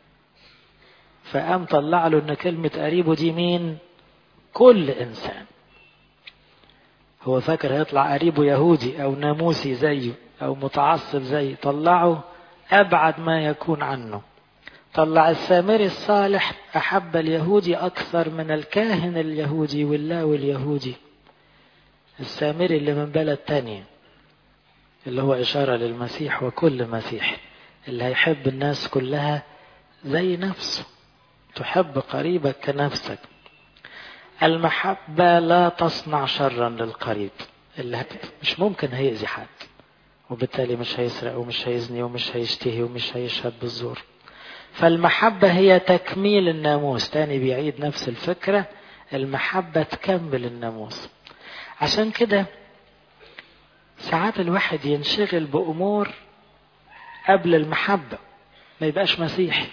فقام طلع له ان كلمة قريبه دي مين كل انسان هو فاكر هيطلع قريبه يهودي او ناموسي زيه او متعصب زيه طلعه ابعد ما يكون عنه طلع السامري الصالح احب اليهودي اكثر من الكاهن اليهودي واللاوي اليهودي السامري اللي من بلد تانية اللي هو اشارة للمسيح وكل مسيح اللي هيحب الناس كلها زي نفسه تحب قريبك كنفسك المحبة لا تصنع شرا للقريب اللي مش ممكن هيأذي حد وبالتالي مش هيسرق ومش هيزني ومش هيشتهي ومش هيشهد بالزور فالمحبة هي تكميل الناموس تاني بيعيد نفس الفكرة المحبة تكمل الناموس عشان كده ساعات الواحد ينشغل بأمور قبل المحبة ما يبقاش مسيحي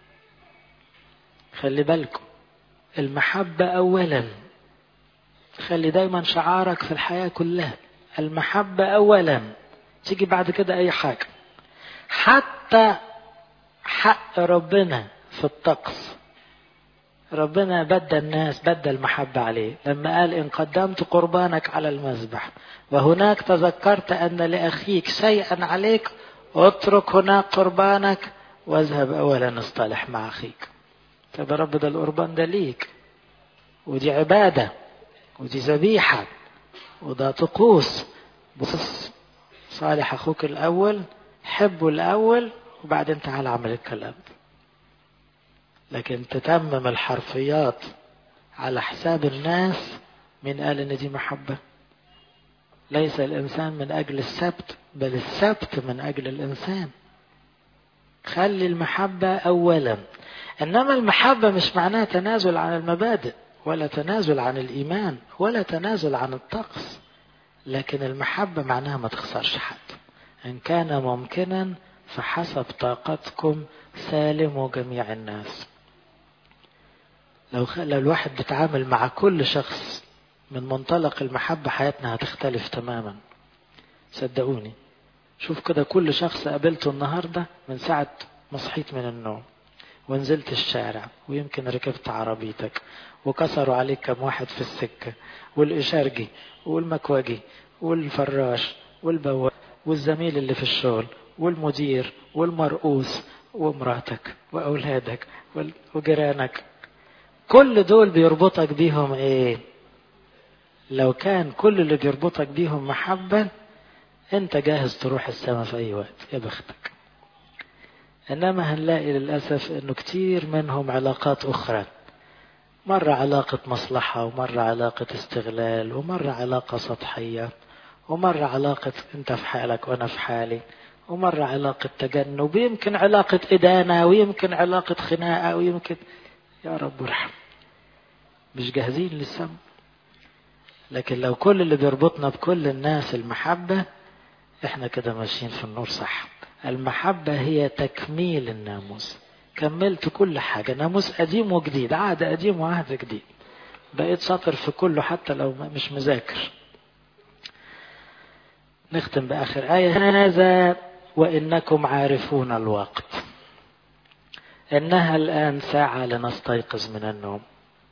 خلي بالكم المحبة أولا خلي دايما شعارك في الحياة كلها المحبة أولا تيجي بعد كده أي حاجة حتى حق ربنا في الطقس ربنا بدى الناس بدى المحبة عليه لما قال إن قدمت قربانك على المذبح وهناك تذكرت أن لأخيك شيئا عليك اترك هناك قربانك واذهب أولا اصطلح مع أخيك طب يا رب ده القربان ده ليك ودي عبادة ودي ذبيحة وده طقوس بص صالح أخوك الأول حبه الأول وبعدين تعال اعمل الكلام ده لكن تتمم الحرفيات على حساب الناس من قال ان دي محبة ليس الانسان من اجل السبت بل السبت من اجل الانسان خلي المحبة اولا انما المحبة مش معناها تنازل عن المبادئ ولا تنازل عن الايمان ولا تنازل عن الطقس لكن المحبة معناها ما تخسرش حد ان كان ممكنا فحسب طاقتكم سالموا جميع الناس لو لو الواحد بيتعامل مع كل شخص من منطلق المحبة حياتنا هتختلف تماما صدقوني شوف كده كل شخص قابلته النهاردة من ساعة ما صحيت من النوم ونزلت الشارع ويمكن ركبت عربيتك وكسروا عليك كم واحد في السكة والإشارجي والمكواجي والفراش والبواب والزميل اللي في الشغل والمدير والمرؤوس ومراتك وأولادك وجيرانك كل دول بيربطك بيهم ايه لو كان كل اللي بيربطك بيهم محبة انت جاهز تروح السماء في اي وقت يا بختك انما هنلاقي للأسف انه كتير منهم علاقات اخرى مرة علاقة مصلحة ومرة علاقة استغلال ومرة علاقة سطحية ومرة علاقة انت في حالك وانا في حالي ومرة علاقة تجنب ويمكن علاقة إدانة ويمكن علاقة خناقة ويمكن يا رب ارحم مش جاهزين للسم لكن لو كل اللي بيربطنا بكل الناس المحبة احنا كده ماشيين في النور صح المحبة هي تكميل الناموس كملت كل حاجة ناموس قديم وجديد عهد قديم وعهد جديد بقيت شاطر في كله حتى لو مش مذاكر نختم بآخر آية هذا وإنكم عارفون الوقت إنها الآن ساعة لنستيقظ من النوم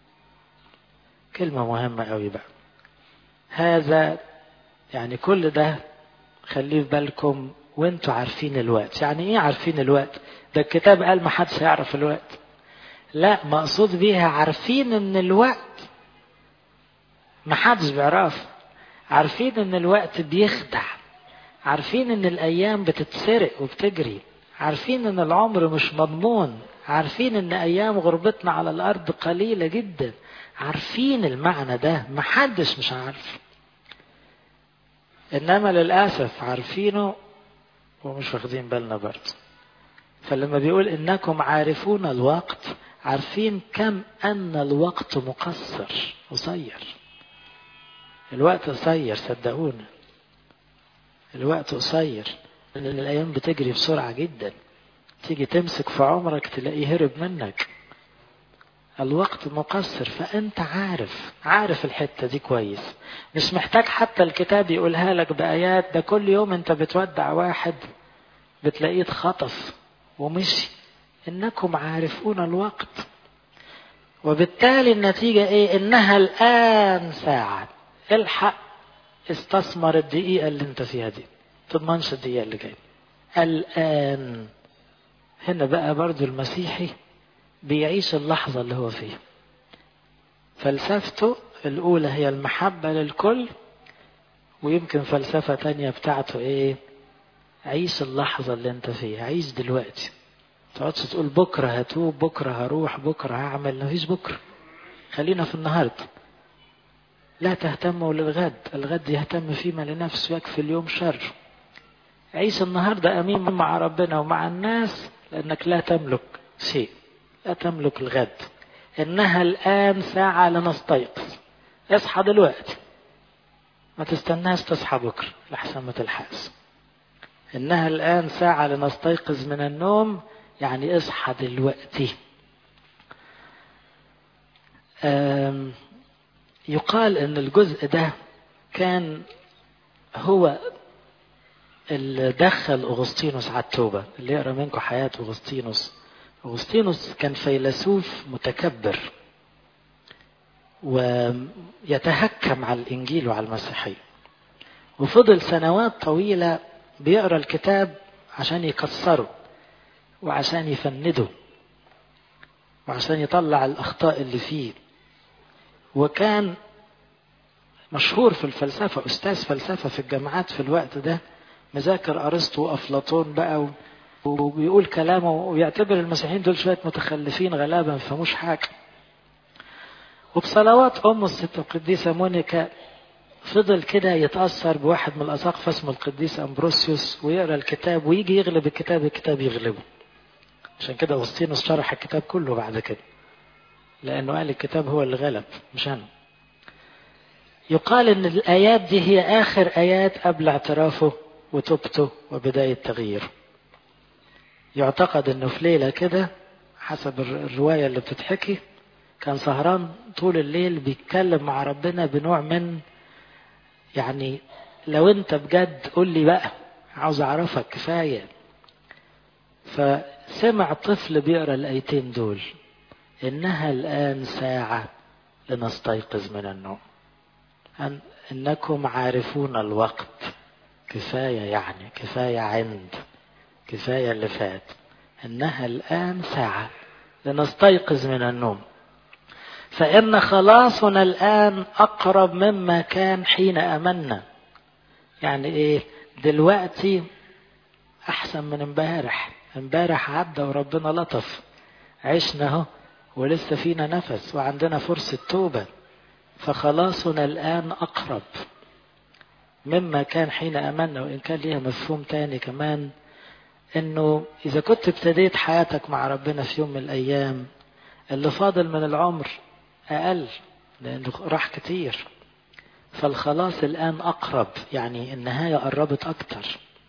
كلمة مهمة أوي بقى هذا يعني كل ده خليه في بالكم وانتوا عارفين الوقت يعني ايه عارفين الوقت ده الكتاب قال ما حدش هيعرف الوقت لا مقصود بيها عارفين ان الوقت ما حدش بيعرف عارفين ان الوقت بيخدع عارفين ان الايام بتتسرق وبتجري عارفين ان العمر مش مضمون عارفين ان ايام غربتنا على الارض قليله جدا عارفين المعنى ده محدش مش عارف انما للاسف عارفينه ومش واخدين بالنا برضه فلما بيقول انكم عارفون الوقت عارفين كم ان الوقت مقصر قصير الوقت قصير صدقونا الوقت قصير لأن الأيام بتجري بسرعة جدا تيجي تمسك في عمرك تلاقيه هرب منك الوقت مقصر فأنت عارف عارف الحتة دي كويس مش محتاج حتى الكتاب يقولها لك بآيات ده كل يوم أنت بتودع واحد بتلاقيه اتخطف ومشي إنكم عارفون الوقت وبالتالي النتيجة إيه إنها الآن ساعة الحق استثمر الدقيقة اللي أنت فيها دي تضمنش الدقيقة اللي جاية الآن هنا بقى برضو المسيحي بيعيش اللحظة اللي هو فيها فلسفته الأولى هي المحبة للكل ويمكن فلسفة تانية بتاعته إيه عيش اللحظة اللي أنت فيها عيش دلوقتي تقعدش تقول بكرة هتوب بكرة هروح بكرة هعمل مفيش بكرة خلينا في النهاردة لا تهتموا للغد الغد يهتم فيما لنفسه يكفي اليوم شر عيش النهاردة أمين مع ربنا ومع الناس لأنك لا تملك شيء لا تملك الغد إنها الآن ساعة لنستيقظ اصحى دلوقتي ما تستناش تصحى بكرة لحسن ما تلحقش إنها الآن ساعة لنستيقظ من النوم يعني اصحى دلوقتي يقال ان الجزء ده كان هو اللي دخل اغسطينوس على التوبه اللي يقرا منكم حياه اغسطينوس اغسطينوس كان فيلسوف متكبر ويتهكم على الانجيل وعلى المسيحيه وفضل سنوات طويله بيقرا الكتاب عشان يكسره وعشان يفنده وعشان يطلع الأخطاء اللي فيه وكان مشهور في الفلسفة أستاذ فلسفة في الجامعات في الوقت ده مذاكر أرسطو وأفلاطون بقى وبيقول كلامه ويعتبر المسيحيين دول شوية متخلفين غلابة ما فهموش حاجة وبصلوات أم الست القديسة مونيكا فضل كده يتأثر بواحد من الأساقفة اسمه القديس أمبروسيوس ويقرأ الكتاب ويجي يغلب الكتاب الكتاب يغلبه عشان كده أغسطينوس شرح الكتاب كله بعد كده لأنه قال الكتاب هو اللي غلب مش أنا يقال إن الآيات دي هي آخر آيات قبل اعترافه وتوبته وبداية تغييره يعتقد إنه في ليلة كده حسب الرواية اللي بتتحكي كان سهران طول الليل بيتكلم مع ربنا بنوع من يعني لو انت بجد قول لي بقى عاوز اعرفك كفايه فسمع طفل بيقرا الايتين دول انها الان ساعه لنستيقظ من النوم أن انكم عارفون الوقت كفايه يعني كفايه عند كفايه اللي فات انها الان ساعه لنستيقظ من النوم فإن خلاصنا الآن أقرب مما كان حين أمنا يعني إيه دلوقتي أحسن من امبارح امبارح عدى وربنا لطف عشنا اهو ولسه فينا نفس وعندنا فرصة توبة فخلاصنا الآن أقرب مما كان حين أمنا وإن كان ليها مفهوم تاني كمان إنه إذا كنت ابتديت حياتك مع ربنا في يوم من الأيام اللي فاضل من العمر أقل لأنه راح كتير فالخلاص الآن أقرب يعني النهاية قربت أكتر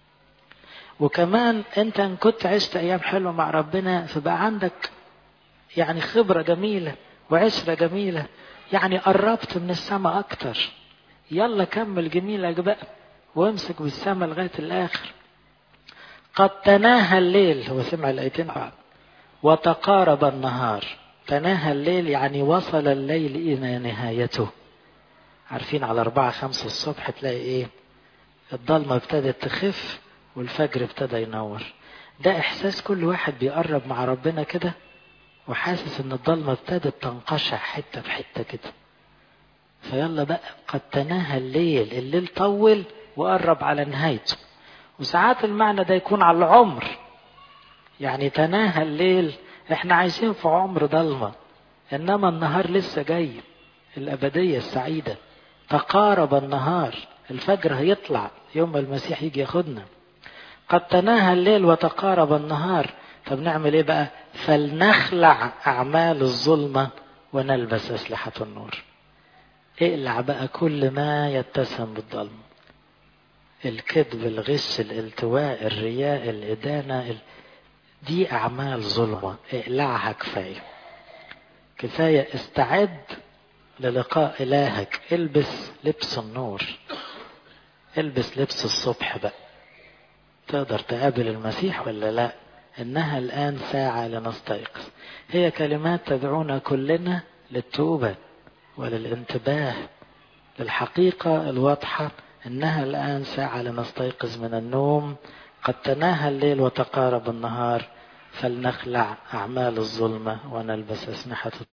وكمان أنت إن كنت عشت أيام حلوة مع ربنا فبقى عندك يعني خبرة جميلة وعشرة جميلة يعني قربت من السماء أكتر يلا كمل جميلك بقى وامسك بالسماء لغاية الآخر قد تناهى الليل هو سمع الآيتين بعد وتقارب النهار تناهى الليل يعني وصل الليل إلى نهايته عارفين على أربعة خمسة الصبح تلاقي إيه الضلمة ابتدت تخف والفجر ابتدى ينور ده إحساس كل واحد بيقرب مع ربنا كده وحاسس إن الضلمة ابتدت تنقشع حتة بحتة كده فيلا بقى قد تناهى الليل الليل طول وقرب على نهايته وساعات المعنى ده يكون على العمر يعني تناهى الليل احنا عايشين في عمر ضلمة انما النهار لسه جاي الابدية السعيدة تقارب النهار الفجر هيطلع يوم المسيح يجي ياخدنا قد تناهى الليل وتقارب النهار طب نعمل ايه بقى فلنخلع اعمال الظلمة ونلبس اسلحة النور اقلع بقى كل ما يتسم بالظلم الكذب الغش الالتواء الرياء الإدانة دي أعمال ظلمة اقلعها كفاية كفاية استعد للقاء إلهك البس لبس النور البس لبس الصبح بقى تقدر تقابل المسيح ولا لا إنها الآن ساعة لنستيقظ هي كلمات تدعونا كلنا للتوبة وللانتباه للحقيقة الواضحة إنها الآن ساعة لنستيقظ من النوم قد تناهى الليل وتقارب النهار فلنخلع أعمال الظلمة ونلبس أسنحة